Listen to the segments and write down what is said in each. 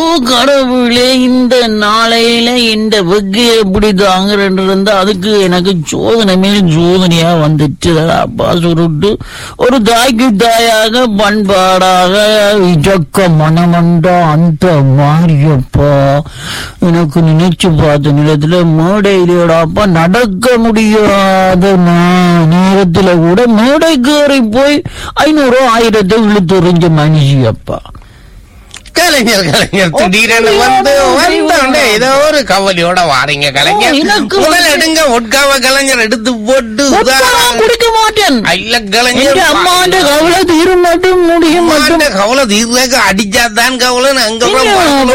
கடவுளே இந்த நாளையில இந்த வெக்கு எப்படி தாங்குறேன் இருந்தா அதுக்கு எனக்கு சோதனை மேல் சோதனையா வந்துச்சு அப்பா சுருட்டு ஒரு தாய்க்கு தாயாக பண்பாடாக இஜக்க மனமண்டா அந்த மாரியப்பா எனக்கு நினைச்சு பார்த்த நிலத்துல மேடையிலடாப்பா நடக்க முடியாத நா- நேரத்துல கூட மேடைக்கேறி போய் ஐநூறு ஆயிரத்தை இழுத்துறிஞ்ச மனுஷி அப்பா கலைஞர் கலைஞர் திடீரென வந்து வந்தோடனே ஏதோ ஒரு கவலையோட வாரீங்க கலைஞர் ஓ, எனக்கு முதல் வந்து- எடுங்க ஒட்காவ கலைஞர் எடுத்து போட்டு ஒட்டாலாம் குடிக்க மாட்டேன் இல்ல எங்க கலைஞர் அம்மாண்ட கவலை தீர மட்டும் முடிய மட்டும் அம்மாண்ட கவலை தீர்க்க அடிச்சாதான் கவலைன்னு அங்க போய்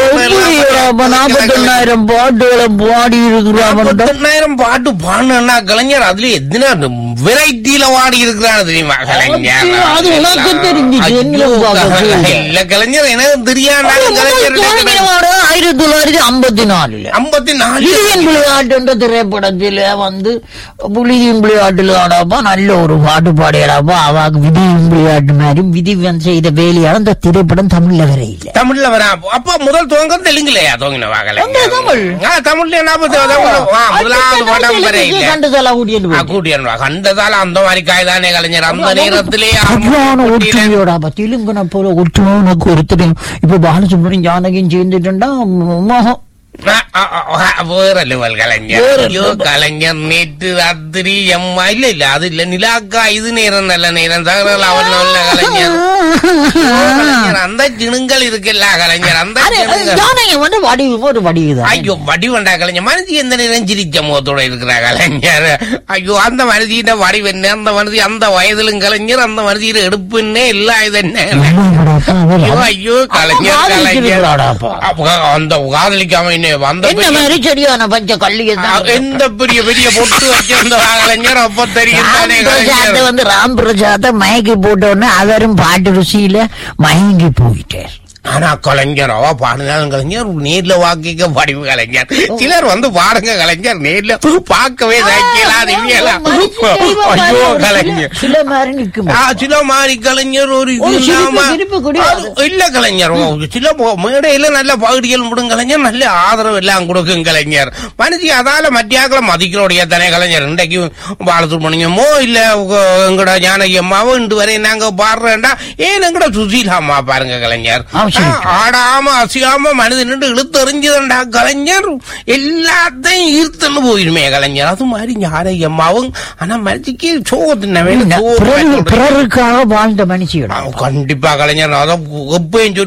நாற்பத்தொன்னாயிரம் பாட்டுகளை பாடி இருக்கிறான் நாற்பத்தெண்ணாயிரம் பாட்டு பாடுனா கலைஞர் அதுல எத்தனை வெரைட்டில பாடி இருக்கிறான்னு தெரியுமா கலைஞர் அது உனக்கு தெரிஞ்சுச்சு, ஐயோ, எங்களை பார்க்க சொல்லு. இல்ல கலைஞர் எனக்கு தெரியாத கலைஞர் ஆயிரத்தி தொள்ளாயிரத்தி ஐம்பத்தி நாலுல ஐம்பத்தி நாலு புலியின் விளையாட்டு என்ற திரைப்படத்தில வந்து புலியின் விளையாட்டுல ஆடாப்பா நல்ல ஒரு பாட்டு பாடியடாப்பா அவாக்கு விதியின் விளையாட்டு மாதிரி விதி வந்து செய்த வேலையால அந்த திரைப்படம் தமிழ்ல வர இல்ல தமிழ்ல வரா அப்ப முதல் துவங்க தெலுங்குலயா துவங்கினவா எங்க தமிழ்? தமிழ்ல நாற்பத்தி முதலாவது படம் வரை இல்ல கண்டதெல்லாம் கூட்டிட்டு ஆ, போயிட்டு. கூட்டியன்வா கண்டதால அந்த மாதிரி காய்தானே கலைஞர் அந்த நேரத்திலே சரியான ஒற்றுமையோட தெலுங்குன போல ஒற்றுமைக்கு ஒருத்தரையும் இப்ப பாலசுப்ரமணியம் ஜானகியும் சேர்ந்துட்டா மோகம் வேற லெவல் கலைஞர் வேற ஐயோ level. கலைஞர் நேற்று ராத்திரி எம்மா இல்ல இல்ல அது இல்ல நிலாக்கா இது நேரம் நல்ல நேரம் தகவல் அவன் நல்ல கலைஞர் ஐயோ, கலைஞர், அந்த ஜிணுங்கள் இருக்குல்ல கலைஞர் அந்த அரே, ஜிணுங்கள் ஜானகி வந்து வடிவு ஒரு வடிவுதான் ஐயோ வடிவண்டா கலைஞர் மனுஷி எந்த நேரம் சிரிச்ச முகத்தோட இருக்கிற கலைஞர் ஐயோ அந்த மனுஷியின் வடிவு என்ன அந்த மனுஷி அந்த வயதிலும் கலைஞர் அந்த மனுஷியின் எடுப்புன்னே இல்ல இது என்ன ஐயோ ஐயோ கலைஞர் அவன் கலைஞர் காதலிச்சிருக்கிறாடாப்பா. அப்ப அந்த காதலிக்காம என்ன வந்த என்ன பெரிய- மாதிரி சரியான பஞ்ச கல்லியை ஆ, எந்த பெரிய பெரிய பொட்டு வச்சிருந்த கலைஞர் அப்ப தெரியும் தானே பிரசாத்தை கலைஞர் வந்து ராம் பிரசாத்தை மயக்கி போட்ட உடனே அவரும் பாட்டு ருசியில மயங்கி போயிட்டார் ஆனா கலைஞர் அவ பாடுனாலும் கலைஞர் நேர்ல வாக்கிக்க படிவு கலைஞர் சிலர் வந்து பாடுங்க கலைஞர் நேர்ல பார்க்கவே தைக்கலாம் தெரியலாம் ஐயோ கலைஞர் சில மாதிரி நிக்கும் ஆ, சில மாதிரி கலைஞர் ஒரு இது ஒரு சிரிப்பு, இல்லாம- சிரிப்பு கிடையாது. அது இல்ல கலைஞர் ஓ, சில போ- மேடையில நல்ல பகுதிகள் முடும் கலைஞர் நல்ல ஆதரவு எல்லாம் கொடுக்கும் கலைஞர் மனுஷி அதால மத்தியாக்களை மதிக்கிறோடைய தானே கலைஞர் இன்றைக்கு பாலசுப்ரமணியமோ இல்ல உங்க- எங்கட ஜானகி அம்மாவோ இன்று வரை நாங்க பாடுறேன்டா ஏன் எங்கட சுசீலா அம்மா பாருங்க கலைஞர் ஆ, சரி. ஆ, ஆடாம அசையாம மனிதன் நின்று இழுத்தெறிஞ்சதுண்டா கலைஞர் எல்லாத்தையும் ஈர்த்துன்னு போயிருமே கலைஞர் அது மாதிரி ஜானகி அம்மாவும் ஆனா மனுஷிக்கு சோகத்தின வேணும் பிறரு- பிறருக்காக வாழ்ந்த மனுஷியோட கண்டிப்பா கலைஞர் அதான் எப்பயும் சொல்லி